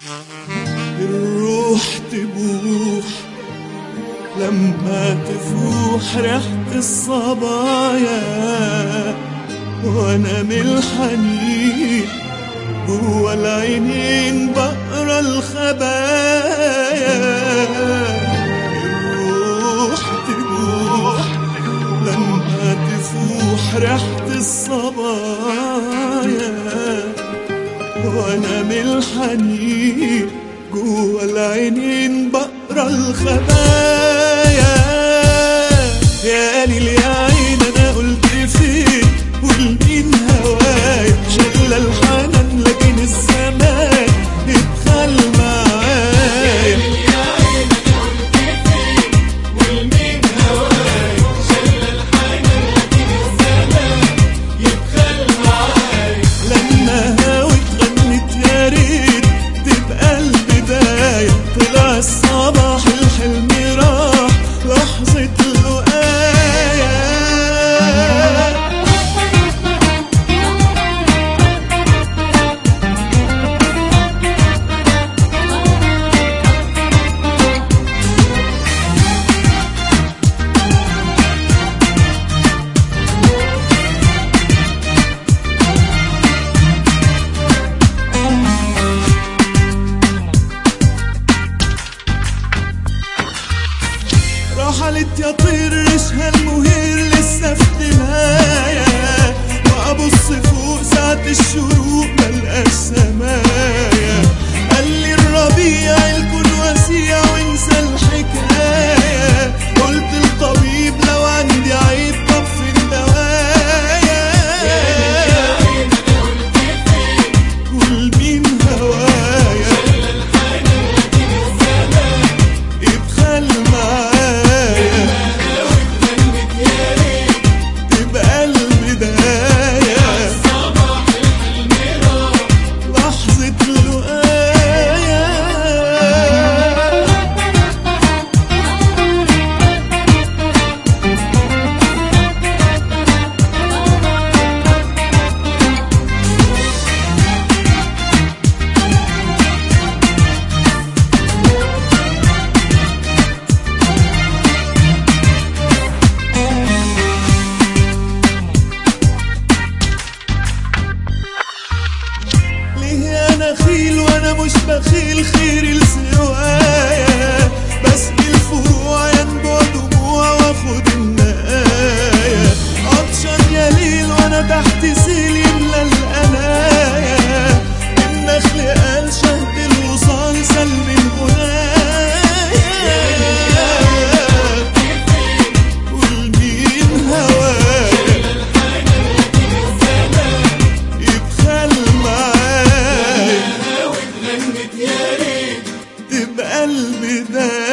الروح تبوح لما تفوح ريحة الصبايا وانا من الحنين جوا العينين بقرا الخبايا الروح تبوح لما تفوح ريحة الصبايا وانا من الحنين جوا العينين بقرا الخبايا يا ليل يا عين انا قلت فين والمين هوايا شغله الحنان لكن الزمان اتخل معايا لما هاوت غنت يا ريت تبقى البداية طلع الصباح الحلم راح لحظة لقايا رحلت يا طير ريشها المهير لسه في دمايا وابص فوق ساعة الشروق ملقاش سمايا قال لي الربيع الكون وسيع وانسى الحكاية قلت الطبيب لو عندي عيب طب في الدوايا والمين هوايا ادخل معايا تبقى البداية لحظة لقايا ليه انا خيل وانا مش بخيل خيري لسوايا بسقي الفروع ينبع دموع واخد النقايا عطشان يا ليل وانا تحت سيل يملى القنايا النخل قال شهد الوصال سلم الغنايا والمين هوايا يدخل معايا تبقى البداية